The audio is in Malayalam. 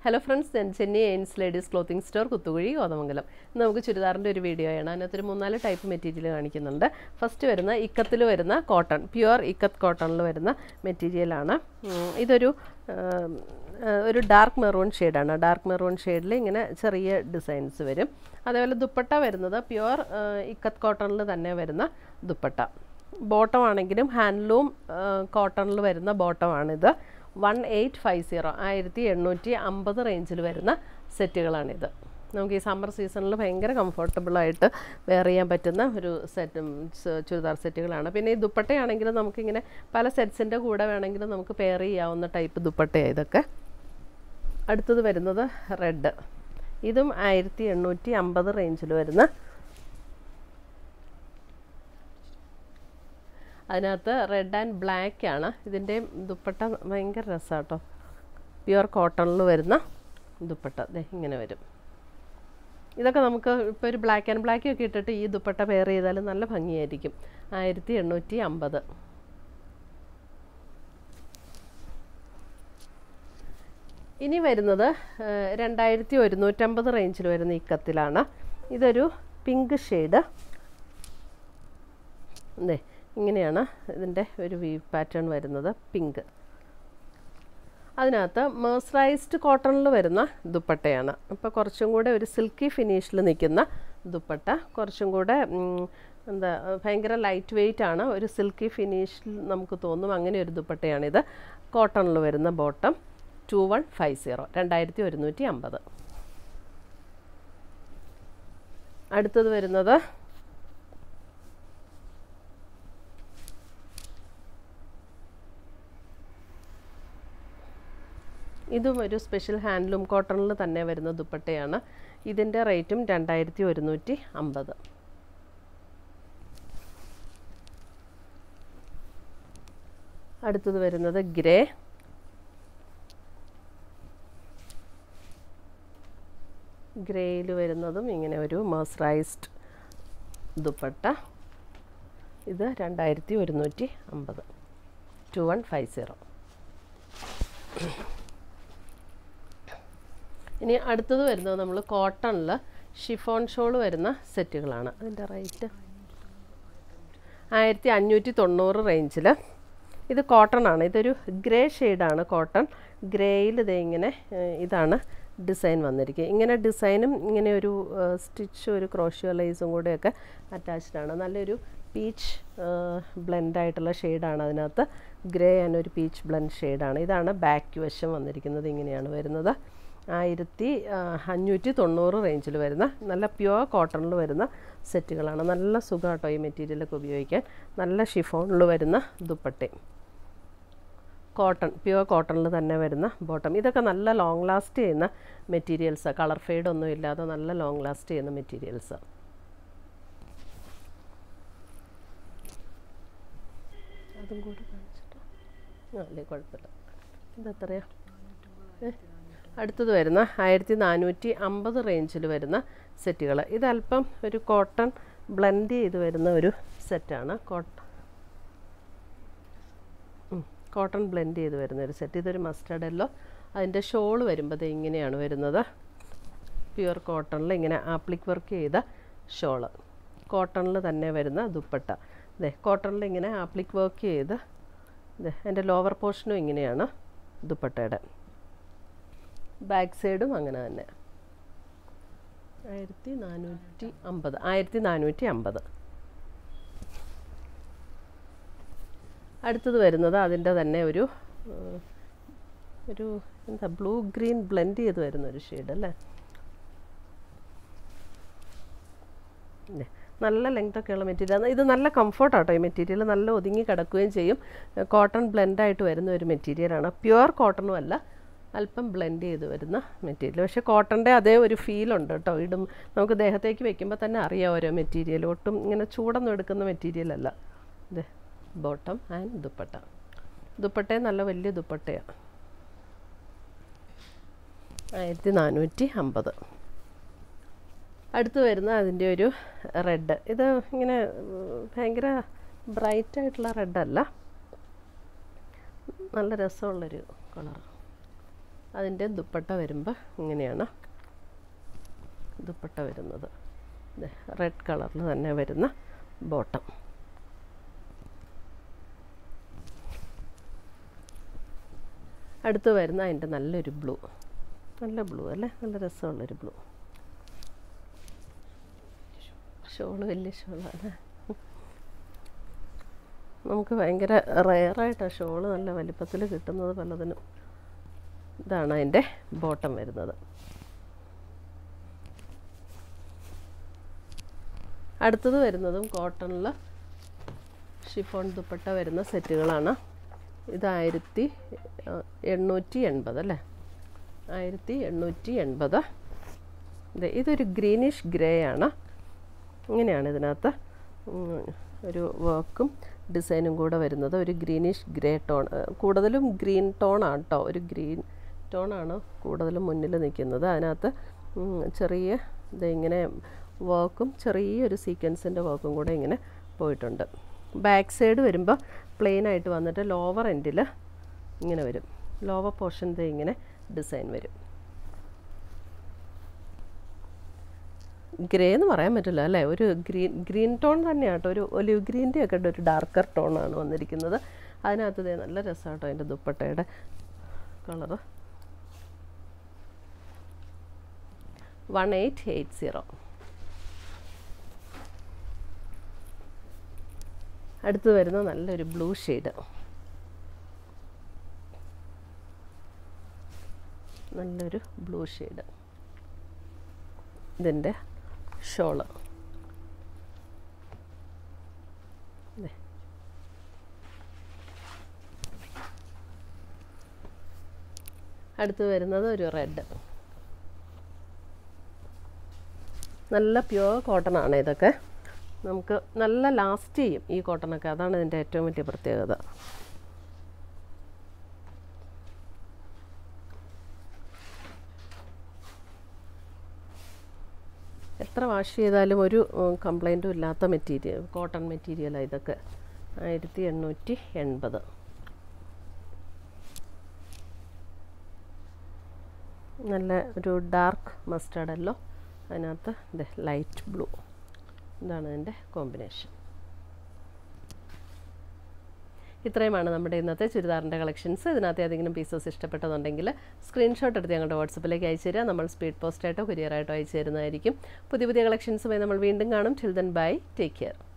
ഹലോ ഫ്രണ്ട്സ് ഞാൻ ചെന്നൈ എയിൻസ് ladies clothing store Kuthukuzhi Kothamangalam ഇന്ന് നമുക്ക് ചുരിദാറിൻ്റെ ഒരു വീഡിയോയാണ് അതിനകത്തൊരു മൂന്നാല് ടൈപ്പ് മെറ്റീരിയൽ കാണിക്കുന്നുണ്ട് ഫസ്റ്റ് വരുന്ന ഇക്കത്തിൽ വരുന്ന കോട്ടൺ പ്യുവർ ഇക്കത്ത് കോട്ടണിൽ വരുന്ന മെറ്റീരിയലാണ് ഉം, ഇതൊരു ആം, ആ, ഒരു ഡാർക്ക് മെറൂൺ ഷെയ്ഡാണ് ഡാർക്ക് മെറൂൺ ഷെയ്ഡിൽ ഇങ്ങനെ ചെറിയ ഡിസൈൻസ് വരും അതേപോലെ ദുപ്പട്ട വരുന്നത് പ്യുവർ ഇക്കത്ത് കോട്ടണിൽ തന്നെ വരുന്ന ദുപ്പട്ട ബോട്ടം ആണെങ്കിലും ഹാൻഡ്ലൂം കോട്ടണിൽ വരുന്ന ബോട്ടമാണിത് വൺ എയ്റ്റ് ഫൈവ് സീറോ ആയിരത്തി എണ്ണൂറ്റി അമ്പത് റേഞ്ചിൽ വരുന്ന സെറ്റുകളാണിത് നമുക്ക് ഈ സമ്മർ സീസണിൽ ഭയങ്കര കംഫർട്ടബിളായിട്ട് വെയർ ചെയ്യാൻ പറ്റുന്ന ഒരു സെറ്റ് ചുരിദാർ സെറ്റുകളാണ് പിന്നെ ഈ ദുപ്പട്ടയാണെങ്കിലും നമുക്കിങ്ങനെ പല സെറ്റ്സിൻ്റെ കൂടെ വേണമെങ്കിലും നമുക്ക് പെയർ ചെയ്യാവുന്ന ടൈപ്പ് ദുപ്പട്ടയാണ് ഇതൊക്കെ അടുത്തത് വരുന്നത് റെഡ് ഇതും ആയിരത്തി എണ്ണൂറ്റി അമ്പത് റേഞ്ചിൽ വരുന്ന അതിനകത്ത് റെഡ് ആൻഡ് ബ്ലാക്ക് ആണ് ഇതിൻ്റെ ദുപ്പട്ട ഭയങ്കര രസമാട്ടോ പ്യുവർ കോട്ടണിൽ വരുന്ന ദുപ്പട്ട ദേ ഇങ്ങനെ വരും ഇതൊക്കെ നമുക്ക് ഇപ്പോൾ ഒരു ബ്ലാക്ക് ആൻഡ് ബ്ലാക്ക് ഒക്കെ ഇട്ടിട്ട് ഈ ദുപ്പട്ട പെയർ ചെയ്താൽ നല്ല ഭംഗിയായിരിക്കും ആയിരത്തി എണ്ണൂറ്റി അമ്പത് ഇനി വരുന്നത് രണ്ടായിരത്തി ഒരുന്നൂറ്റമ്പത് റേഞ്ചിൽ വരുന്ന ഇക്കത്തിലാണ് ഇതൊരു പിങ്ക് ഷെയ്ഡ് അതെ ഇങ്ങനെയാണ് ഇതിൻ്റെ ഒരു വി പാറ്റേൺ വരുന്നത് പിങ്ക് അതിനകത്ത് മേഴ്സറൈസ്ഡ് കോട്ടണിൽ വരുന്ന ദുപ്പട്ടയാണ് അപ്പോൾ കുറച്ചും കൂടെ ഒരു സിൽക്കി ഫിനിഷിൽ നിൽക്കുന്ന ദുപ്പട്ട കുറച്ചും കൂടെ ഉം, എന്താ ഭയങ്കര ലൈറ്റ് വെയിറ്റ് ആണ് ഒരു സിൽക്കി ഫിനിഷിൽ നമുക്ക് തോന്നും അങ്ങനെ ഒരു ദുപ്പട്ടയാണിത് കോട്ടണിൽ വരുന്ന bottom two one five zero രണ്ടായിരത്തി ഒരുന്നൂറ്റി അമ്പത് അടുത്തത് വരുന്നത് ഇതും ഒരു സ്പെഷ്യൽ ഹാൻഡ്ലൂം കോട്ടണിൽ തന്നെ വരുന്ന ദുപ്പട്ടയാണ് ഇതിൻ്റെ റേറ്റും രണ്ടായിരത്തി ഒരുന്നൂറ്റി അമ്പത് അടുത്തത് വരുന്നത് ഗ്രേ ഗ്രേയിൽ വരുന്നതും ഇങ്ങനെ ഒരു മേഴ്സറൈസ്ഡ് ദുപ്പട്ട ഇത് രണ്ടായിരത്തി ഒരുന്നൂറ്റി അമ്പത് ടു വൺ ഫൈവ് സീറോ ഇനി അടുത്തത് വരുന്നത് നമ്മൾ കോട്ടണിൽ ഷിഫോൺ ഷോൾ വരുന്ന സെറ്റുകളാണ് അതിൻ്റെ റേറ്റ് ആയിരത്തി അഞ്ഞൂറ്റി തൊണ്ണൂറ് റേഞ്ചിൽ ഇത് കോട്ടൺ ആണ് ഇതൊരു ഗ്രേ ഷെയ്ഡാണ് കോട്ടൺ ഗ്രേയിൽ ഇത് ഇങ്ങനെ ഏഹ്, ഇതാണ് ഡിസൈൻ വന്നിരിക്കുക ഇങ്ങനെ ഡിസൈനും ഇങ്ങനെ ഒരു സ്റ്റിച്ച് ഒരു ക്രോഷ്യോ ലൈസും കൂടെയൊക്കെ അറ്റാച്ച്ഡ് ആണ് നല്ലൊരു പീച്ച് ബ്ലെൻഡായിട്ടുള്ള ഷെയ്ഡാണ് അതിനകത്ത് ഗ്രേ ആൻഡ് ഒരു പീച്ച് ബ്ലെൻഡ് ഷെയ്ഡാണ് ഇതാണ് ബാക്ക് വശം വന്നിരിക്കുന്നത് ഇങ്ങനെയാണ് വരുന്നത് ആയിരത്തി അഞ്ഞൂറ്റി തൊണ്ണൂറ് റേഞ്ചിൽ വരുന്ന നല്ല പ്യുവർ കോട്ടണിൽ വരുന്ന സെറ്റുകളാണ് നല്ല സുഖമാട്ടോ ഈ മെറ്റീരിയലൊക്കെ ഉപയോഗിക്കാൻ നല്ല ഷിഫോണിൽ വരുന്ന ദുപ്പട്ടയും കോട്ടൺ പ്യുവർ കോട്ടണിൽ തന്നെ വരുന്ന ബോട്ടം ഇതൊക്കെ നല്ല ലോങ് ലാസ്റ്റ് ചെയ്യുന്ന മെറ്റീരിയൽസാണ് കളർ ഫെയ്ഡ് ഒന്നും ഇല്ലാതെ നല്ല ലോങ് ലാസ്റ്റ് ചെയ്യുന്ന മെറ്റീരിയൽസാണ് അതും കൂടി കാണിച്ചിട്ട് ആ അല്ലേ കുഴപ്പമില്ല ഇതെത്രയാ ഏ? അടുത്തത് വരുന്ന ആയിരത്തി നാനൂറ്റി അമ്പത് റേഞ്ചിൽ വരുന്ന സെറ്റുകൾ ഇതല്പം ഒരു കോട്ടൺ ബ്ലെൻഡ് ചെയ്ത് വരുന്ന ഒരു സെറ്റാണ് കോട്ടൺ കോട്ടൺ ബ്ലെൻഡ് ചെയ്ത് വരുന്ന ഒരു സെറ്റ് ഇതൊരു മസ്റ്റർഡ് യെല്ലോ അതിൻ്റെ ഷോൾ വരുമ്പോൾ ദേ ഇങ്ങനെയാണ് വരുന്നത് പ്യുവർ കോട്ടണിൽ ഇങ്ങനെ ആപ്ലിക് വർക്ക് ചെയ്ത ഷോള് കോട്ടണിൽ തന്നെ വരുന്ന ദുപ്പട്ട ഇതേ കോട്ടണിൽ ഇങ്ങനെ ആപ്ലിക് വർക്ക് ചെയ്ത് ഇതേ അതിൻ്റെ ലോവർ പോർഷനും ഇങ്ങനെയാണ് ദുപ്പട്ടയുടെ ബാക്ക് സൈഡും അങ്ങനെ തന്നെ ആയിരത്തി നാനൂറ്റി അമ്പത് ആയിരത്തി നാനൂറ്റി അമ്പത് അടുത്തത് വരുന്നത് അതിൻ്റെ തന്നെ ഒരു ഏഹ്, ഒരു എന്താ ബ്ലൂ ഗ്രീൻ ബ്ലെൻഡ് ചെയ്ത് വരുന്ന ഒരു ഷെയ്ഡ് അല്ലേ ഇല്ലേ? നല്ല ലെങ്ത് ഒക്കെയുള്ള മെറ്റീരിയൽ ഇത് നല്ല കംഫർട്ടാട്ടോ ഈ മെറ്റീരിയൽ നല്ല ഒതുങ്ങി കിടക്കുകയും ചെയ്യും കോട്ടൺ ബ്ലെൻഡായിട്ട് വരുന്ന ഒരു മെറ്റീരിയലാണ് പ്യുവർ കോട്ടണും അല്ല അല്പം ബ്ലെൻഡ് ചെയ്ത് വരുന്ന മെറ്റീരിയൽ പക്ഷേ കോട്ടൻ്റെ അതേ ഒരു ഫീലുണ്ട് കേട്ടോ ഇടും നമുക്ക് ദേഹത്തേക്ക് വെക്കുമ്പോൾ തന്നെ അറിയാം ഓരോ മെറ്റീരിയൽ ഒട്ടും ഇങ്ങനെ ചൂടൊന്നും എടുക്കുന്ന മെറ്റീരിയൽ അല്ല ഇതേ ബോട്ടം ആൻഡ് ദുപ്പട്ട ദുപ്പട്ടയും നല്ല വലിയ ദുപ്പട്ടയാണ് ആയിരത്തി നാനൂറ്റി അമ്പത് അടുത്ത് വരുന്ന അതിൻ്റെ ഒരു റെഡ് ഇത് ഇങ്ങനെ ഉം, ഭയങ്കര ബ്രൈറ്റ് ആയിട്ടുള്ള റെഡല്ല നല്ല രസമുള്ളൊരു കളർ അതിൻ്റെ ദുപ്പട്ട വരുമ്പോൾ ഇങ്ങനെയാണ് ദുപ്പട്ട വരുന്നത് റെഡ് കളറിൽ തന്നെ വരുന്ന ബോട്ടം അടുത്ത് വരുന്ന അതിൻ്റെ നല്ലൊരു ബ്ലൂ നല്ല ബ്ലൂ അല്ലേ നല്ല രസമുള്ളൊരു ബ്ലൂ ഷോള് വലിയ ഷോളാണ് നമുക്ക് ഭയങ്കര റെയറായിട്ടാണ് ഷോള് നല്ല വലിപ്പത്തിൽ കിട്ടുന്നത് പലതിനും ഇതാണ് അതിൻ്റെ ബോട്ടം വരുന്നത് അടുത്തത് വരുന്നതും കോട്ടണിൽ ഷിഫോൺ ദുപ്പട്ട വരുന്ന സെറ്റുകളാണ് ഇത് ആയിരത്തി എണ്ണൂറ്റി എൺപത് അല്ലേ ആയിരത്തി എണ്ണൂറ്റി എൺപത് ഇത് ഇതൊരു ഗ്രീനിഷ് ഗ്രേ ആണ് ഇങ്ങനെയാണ് ഇതിനകത്ത് ഒരു വർക്കും ഡിസൈനും കൂടെ വരുന്നത് ഒരു ഗ്രീനിഷ് ഗ്രേ ടോൺ കൂടുതലും ഗ്രീൻ ടോണാണ് കേട്ടോ ഒരു ഗ്രീൻ ടോണാണ് കൂടുതലും മുന്നിൽ നിൽക്കുന്നത് അതിനകത്ത് ചെറിയ ഇത് ഇങ്ങനെ വർക്കും ചെറിയൊരു സീക്വൻസിൻ്റെ വർക്കും കൂടെ ഇങ്ങനെ പോയിട്ടുണ്ട് ബാക്ക് സൈഡ് വരുമ്പോൾ പ്ലെയിൻ ആയിട്ട് വന്നിട്ട് ലോവർ എൻഡിൽ ഇങ്ങനെ വരും ലോവർ പോർഷൻ ഇങ്ങനെ ഡിസൈൻ വരും ഗ്രേ എന്ന് പറയാൻ പറ്റില്ല അല്ലേ ഒരു ഗ്രീൻ ഗ്രീൻ ടോൺ തന്നെയാണ് കേട്ടോ ഒരു ഒലിവ് ഗ്രീൻ്റെ ഒക്കെ ഒരു ഡാർക്കർ ടോണാണ് വന്നിരിക്കുന്നത് അതിനകത്ത് ദേ നല്ല രസമാട്ടോ അതിൻ്റെ ദുപ്പട്ടയുടെ colour one eight eight zero അടുത്ത് വരുന്ന നല്ലൊരു ബ്ലൂ ഷെയ്ഡ് നല്ലൊരു ബ്ലൂ ഷെയ്ഡ് ഇതിൻ്റെ ഷോള് അടുത്ത് വരുന്നത് ഒരു റെഡ് നല്ല പ്യുവർ കോട്ടൺ ആണ് ഇതൊക്കെ നമുക്ക് നല്ല ലാസ്റ്റ് ചെയ്യും ഈ കോട്ടണൊക്കെ അതാണ് ഇതിൻ്റെ ഏറ്റവും വലിയ പ്രത്യേകത എത്ര വാഷ് ചെയ്താലും ഒരു കംപ്ലൈൻറ്റും ഇല്ലാത്ത മെറ്റീരിയൽ കോട്ടൺ മെറ്റീരിയലാണ് ഇതൊക്കെ ആയിരത്തി എണ്ണൂറ്റി എൺപത് നല്ല ഒരു ഡാർക്ക് മസ്റ്റർഡല്ലോ അതിനകത്ത് ഇത് ലൈറ്റ് ബ്ലൂ ഇതാണ് ഇതിൻ്റെ കോമ്പിനേഷൻ ഇത്രയുമാണ് നമ്മുടെ ഇന്നത്തെ ചുരിദാറിൻ്റെ കളക്ഷൻസ് ഇതിനകത്ത് ഏതെങ്കിലും പീസസ് ഇഷ്ടപ്പെട്ടതുണ്ടെങ്കിൽ സ്ക്രീൻഷോട്ട് എടുത്ത് ഞങ്ങളുടെ വാട്സപ്പിലേക്ക് അയച്ചു തരിക നമ്മൾ സ്പീഡ് പോസ്റ്റായിട്ടോ കൊറിയറായിട്ടോ അയച്ചു തരുന്നതായിരിക്കും പുതിയ പുതിയ കളക്ഷൻസുമായി നമ്മൾ വീണ്ടും കാണും ചിൽഡ്രൻ ബൈ ടേക്ക് കെയർ